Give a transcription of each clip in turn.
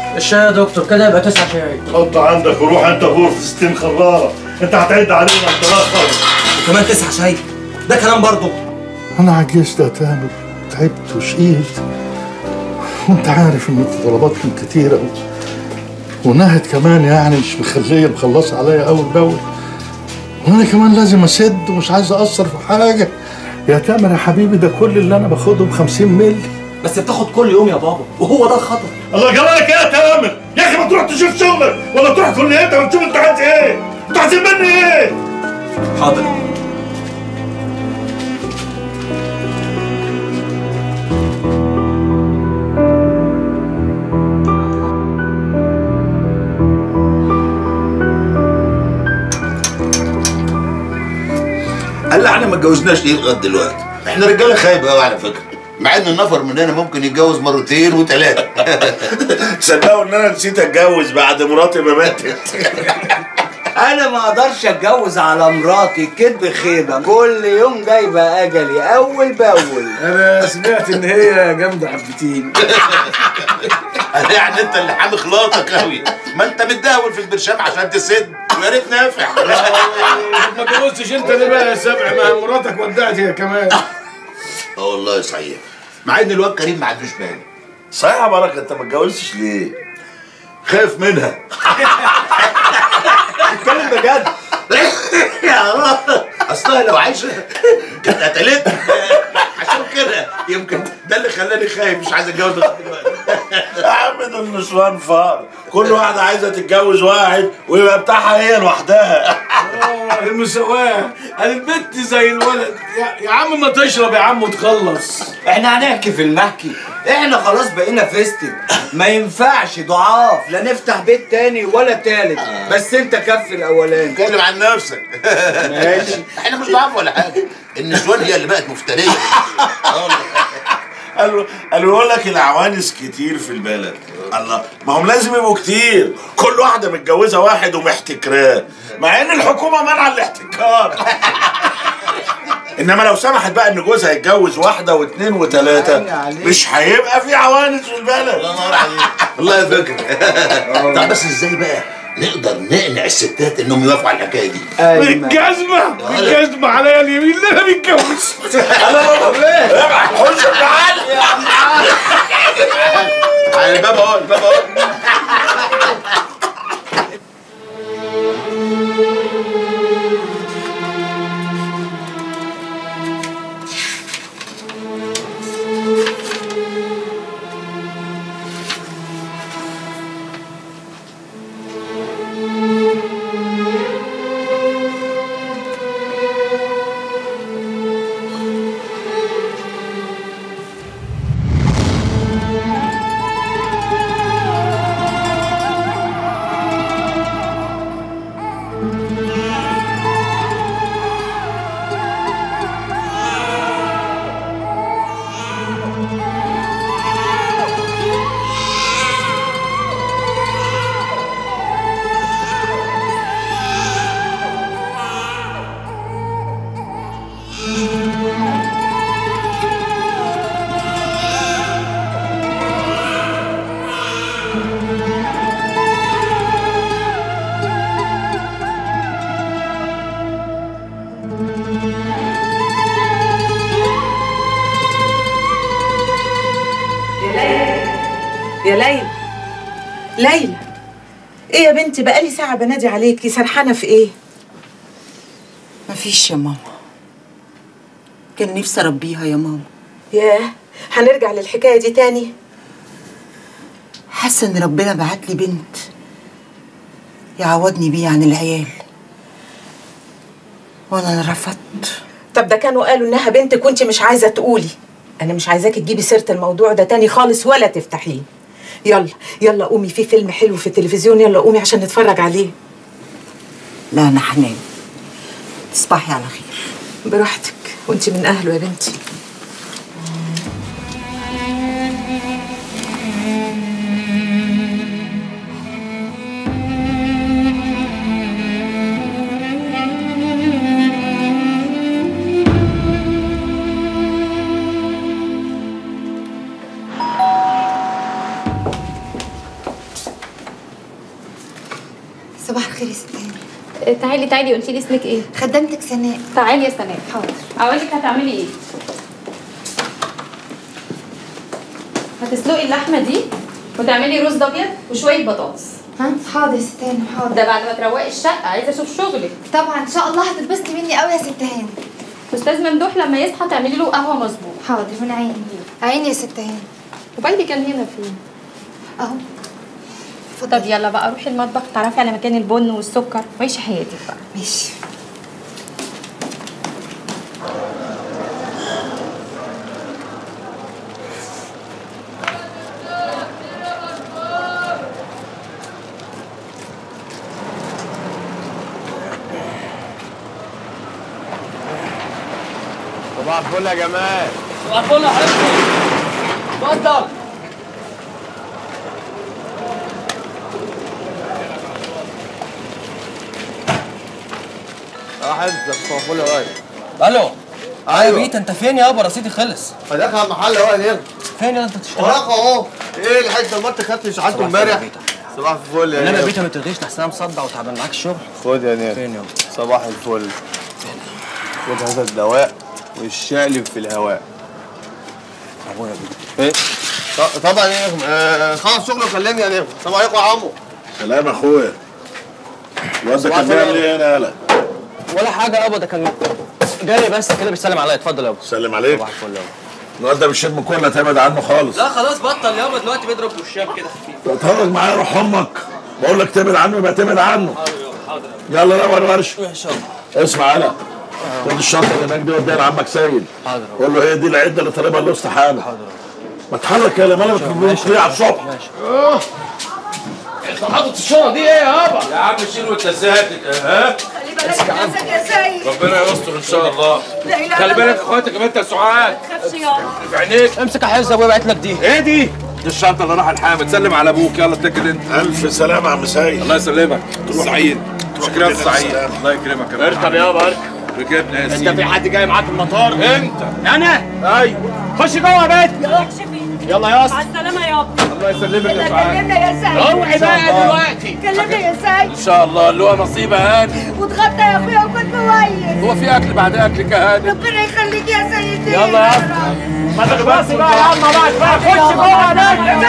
الشاي يا دكتور كده يبقى تسعة شاي حط عندك وروح انت غور في 60 خراره انت هتعد علينا انت الاخر وكمان تسعة شاي ده كلام برضه انا عجزت يا تامر تعبت وشقيت وانت عارف ان طلباتكم كتيره و... ونهد كمان يعني مش مخليه مخلصه عليا اول باول وانا كمان لازم اسد ومش عايز اقصر في حاجه يا تامر يا حبيبي ده كل اللي انا باخده ب 50 مللي بس بتاخد كل يوم يا بابا وهو ده الخطر الله جرالك ايه يا تامر يا اخي ما تروح تشوف شغلك ولا تروح كليتك وتشوف انت عايز ايه انت عايزين مني ايه حاضر قال لي احنا ما اتجوزناش ليه لغايه دلوقتي احنا رجاله خايبه قوي على فكره مع ان النفر مننا ممكن يتجوز مرتين وثلاثه تصدقوا ان انا نسيت اتجوز بعد مراتي ما ماتت انا ما اقدرش اتجوز على مراتي كدب خيبه كل يوم جايبه اجلي اول باول انا سمعت ان هي جامده حبتين قال يعني انت اللي حامي خلاطك قوي ما انت متداول في البرشام عشان تسد ويا ريت نافع ما اتجوزتش انت ليه بقى يا سبع ما مراتك ودعت هي كمان اه والله صحيح مع ان الواد كريم ما عندوش مانع صحيح يا بركه انت ما اتجوزتش ليه خايف منها اتكلم بجد يا الله اصلها لو عايشه كانت قتلتني عشان كده يمكن ده اللي خلاني خايف مش عايز اتجوز لغاية دلوقتي يا عم ده النسوان فار كل واحده عايزه تتجوز واحد ويبقى بتاعها هي لوحدها آه، المساواة انا البت زي الولد يا, يا عم ما تشرب يا عم وتخلص احنا هنحكي في المحكي احنا خلاص بقينا فيستك ما ينفعش ضعاف لا نفتح بيت تاني ولا تالت بس انت كف الاولاني اتكلم عن نفسك ماشي احنا مش ضعاف ولا حاجه النسوان هي اللي بقت مفتريه اه والله. قالوا قالوا يقول لك العوانس كتير في البلد الله ما هم لازم يبقوا كتير كل واحده متجوزه واحد ومحتكراه مع ان الحكومه منع الاحتكار انما لو سمحت بقى ان جوزها يتجوز واحده واثنين وثلاثه عيني عليك. مش هيبقى في عوانس في البلد الله ينور عليك والله فكرة طب بس ازاي بقى نقدر نقنع الستات انهم يوافقوا على الحكايه دي بالجزمة بالجزمة عليا اليمين لا انا متجوز خش تعال على الباب اهو الباب اهو يا ليلى يا ليلى ليلى ايه يا بنتي بقالي ساعة بنادي عليكي سرحانة في ايه؟ مفيش يا ماما كان نفسي اربيها يا ماما ياه هنرجع للحكاية دي تاني حاسه ان ربنا بعت لي بنت يعوضني بيه عن العيال وانا رفضت طب ده كانوا قالوا انها بنتك وانت مش عايزة تقولي انا مش عايزاكي تجيبي سيرة الموضوع ده تاني خالص ولا تفتحيه يلا يلا قومي في فيلم حلو في التلفزيون يلا قومي عشان نتفرج عليه لا انا هنام تصبحي على خير براحتك وانت من اهله يا بنتي صباح الخير يا ست هاني آه، تعالي تعالي قلتي لي اسمك ايه خدمتك سناء تعالي يا سناء حاضر اقول لك هتعملي ايه هتسلقي اللحمه دي وتعملي رز ابيض وشويه بطاطس ها حاضر يا ست هاني حاضر ده بعد ما تروقي الشقه عايزه اشوف شغلك طبعا ان شاء الله هتتبسطي مني قوي يا ست هاني استاذ ممدوح لما يصحى تعملي له قهوه مظبوط حاضر من عيني عيني يا ست هاني وبايدي كان هنا فين اهو طب يلا بقى روحي المطبخ تعرفي على مكان البن والسكر وعيشي حياتك بقى ماشي صباح الفل يا جمال صباح الفل يا حبيبي اتفضل صباح انت صباح الفل يا واد الو أيوة. يا بيت انت فين يابا رصيدي خلص فداخل على المحل يا واد يلا فين يلا انت بتشتغل وراك اهو ايه الحته ما انت خدت شحاته صباح الفل يا امبارح بيتا. صباح الفل يا انما يا نيل بيتا ما تلغيش لحسن انا مصدع وتعبان معاك الشغل خد يا نيل فين يابا صباح الفل خد هذا الدواء والشقلب في الهواء ابويا يا بيتا ايه ط- طبعا يا نجم آه، خلص شغل وكلمني يا نجم السلام عليكم يا عمو سلام يا اخويا الواد ده صباح كان الفل. بيعمل ايه هنا يالا ولا حاجه يابا ده كان جاي بس كده بيسلم عليا اتفضل يابا سلم عليك صباح الفل يابا الواد ده بالشرب كله تبعد عنه خالص لا خلاص بطل يابا دلوقتي بيضرب وشام كده خفيف تتفرج معايا روح امك بقول لك تبعد عنه يبقى تبعد عنه يلا روح الورش وحش يابا اسمع انا خد الشنطه اللي هناك دي وديها لعمك سيد حاضر قول له هي دي العده اللي طالبها له استحاله ما تحرك يا مالك بتقول على الصبح انت حاطط الشنطه دي ايه يابا يا عم شيل وانت ساكت ها خلي بالك نفسك يا سيد ربنا يستر ان شاء الله خلي بالك اخواتك يا بنت يا سعاد تخافش يابا في عينيك امسك يا حز ابويا بعت لك دي ايه دي؟ دي الشنطه اللي راح الحامد سلم على ابوك يلا اتكد انت الف سلامه يا عم سيد الله يسلمك سعيد شكرا يا بالله سعيد بالسلامة. الله يكرمك يا اركب يابا اركب ركبنا يا سيدي انت في حد جاي معاك المطار انت انا ايوه خش جوه يا بيت يلا يا اسطى مع السلامة يابا الله يسلمك يا سعاد كلمنا يا سيد روحي بقى دلوقتي كلمنا يا سيد ان شاء الله اللي هو نصيب هاني واتغدى يا اخويا وكنت كويس هو في اكل بعد اكلك يا هاني ربنا يخليك يا سيدي يلا يا اسطى ما تخلصي بقى يا عم بقى بقى خش جوه يا بيت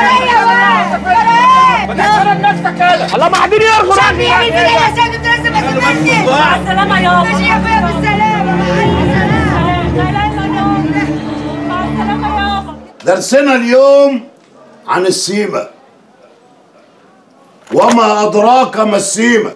ما تحترم نفسك كده الله ما حدين يرغب شافي يا بنتي يا سيد انت لسه ما سمعتش مع السلامة يابا ماشي يا اخويا بالسلامة مع السلامة مع السلامة يابا درسنا اليوم عن السيمة وما أدراك ما السيمة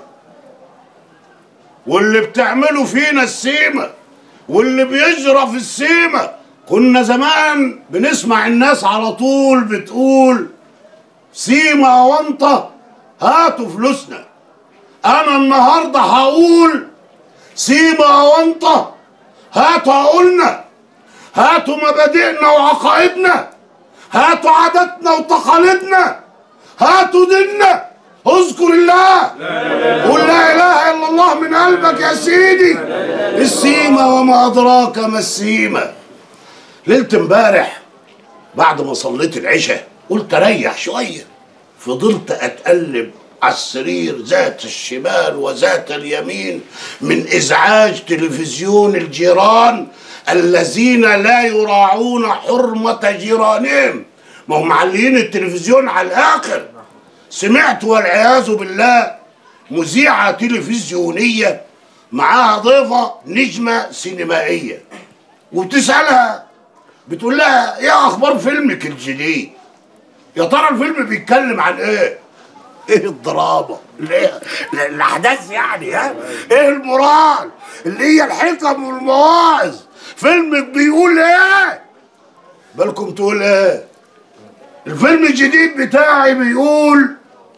واللي بتعمله فينا السيمة واللي بيجرى في السيمة كنا زمان بنسمع الناس على طول بتقول سيمة وانطة هاتوا فلوسنا أنا النهاردة هقول سيمة وانطة هاتوا عقولنا هاتوا مبادئنا وعقائدنا هاتوا عاداتنا وتقاليدنا هاتوا ديننا اذكر الله قل لا اله الا الله من قلبك يا سيدي السيمه وما ادراك ما السيمه ليله امبارح بعد ما صليت العشاء قلت اريح شويه فضلت اتقلب على السرير ذات الشمال وذات اليمين من ازعاج تلفزيون الجيران الذين لا يراعون حرمه جيرانهم ما هم معلقين التلفزيون على الاخر سمعت والعياذ بالله مذيعه تلفزيونيه معاها ضيفه نجمه سينمائيه وبتسالها بتقول لها ايه اخبار فيلمك الجديد يا ترى الفيلم بيتكلم عن ايه ايه الدراما الايه الاحداث يعني ها ايه المورال اللي هي الحكم والمواعظ فيلمك بيقول ايه بالكم تقول ايه الفيلم الجديد بتاعي بيقول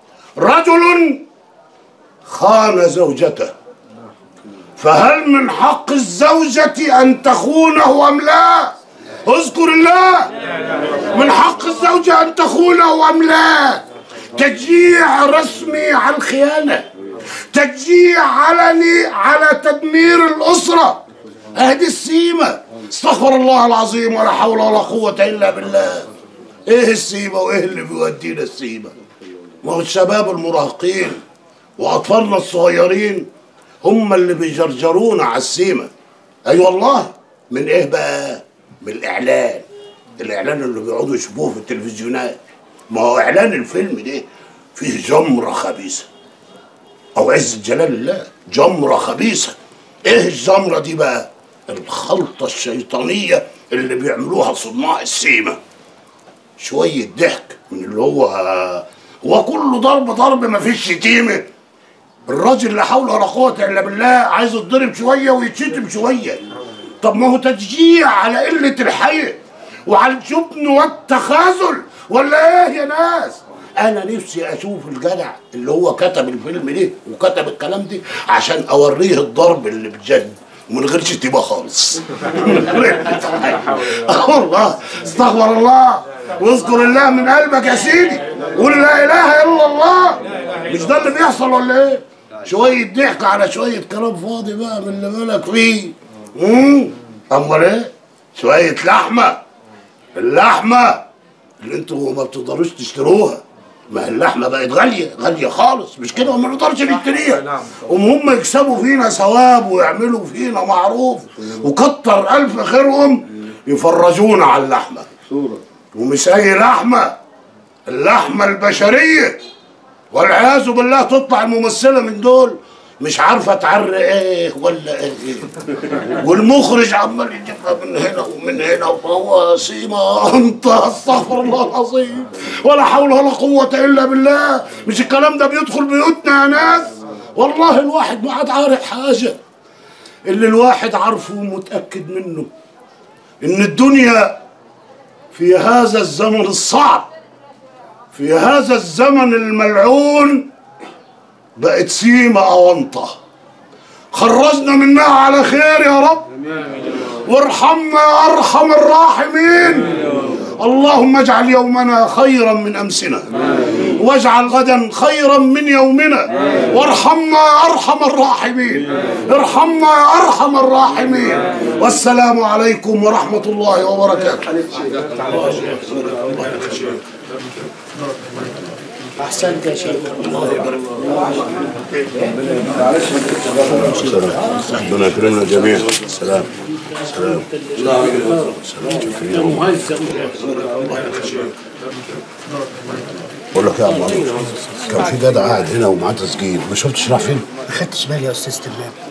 رجل خان زوجته فهل من حق الزوجة أن تخونه أم لا؟ اذكر الله من حق الزوجة أن تخونه أم لا؟ تشجيع رسمي على الخيانة تشجيع علني على تدمير الأسرة هذه السيمة استغفر الله العظيم ولا حول ولا قوة إلا بالله إيه السيمة وإيه اللي بيودينا السيمة ما هو الشباب المراهقين واطفالنا الصغيرين هم اللي بيجرجرونا على السيمه اي والله من ايه بقى من الاعلان الاعلان اللي بيقعدوا يشوفوه في التلفزيونات ما هو اعلان الفيلم ده فيه جمره خبيثه او عزة جلال الله جمره خبيثه ايه الجمره دي بقى الخلطه الشيطانيه اللي بيعملوها صناع السيمه شويه ضحك من اللي هو هو كله ضرب ضرب مفيش شتيمه الراجل لا حول ولا قوه الا بالله عايز يتضرب شويه ويتشتم شويه طب ما هو تشجيع على قله الحي وعلى الجبن والتخاذل ولا ايه يا ناس انا نفسي اشوف الجدع اللي هو كتب الفيلم ده وكتب الكلام ده عشان اوريه الضرب اللي بجد ومن غير شتيمه خالص آه والله استغفر الله واذكر الله من قلبك يا سيدي قول لا اله الا الله مش ده اللي بيحصل ولا ايه شويه ضحك على شويه كلام فاضي بقى من اللي بالك فيه امم امال ايه شويه لحمه اللحمه اللي انتوا ما بتقدروش تشتروها ما اللحمه بقت غاليه غاليه خالص مش كده وما نقدرش نشتريها وهم يكسبوا فينا ثواب ويعملوا فينا معروف وكتر الف خيرهم يفرجونا على اللحمه ومش اي لحمه اللحمه البشريه والعياذ بالله تطلع الممثله من دول مش عارفه تعرق ايه ولا ايه والمخرج عمال يجيبها من هنا ومن هنا وهو سيما انت استغفر الله العظيم ولا حول ولا قوه الا بالله مش الكلام ده بيدخل بيوتنا يا ناس والله الواحد ما عاد عارف حاجه اللي الواحد عارفه ومتاكد منه ان الدنيا في هذا الزمن الصعب في هذا الزمن الملعون بقت سيمة أونطة خرجنا منها على خير يا رب وارحمنا يا أرحم الراحمين اللهم اجعل يومنا خيرا من أمسنا واجعل غدا خيرا من يومنا وارحمنا يا أرحم الراحمين ارحمنا يا أرحم الراحمين والسلام عليكم ورحمة الله وبركاته احسنت يا شيخ الله يبارك ربنا يكرمنا جميعا سلام سلام بقول لك يا عم عمرو، كان في جدع قاعد هنا ومعاه تسجيل ما شفتش راح فين؟ ما خدتش بالي يا استاذ تمام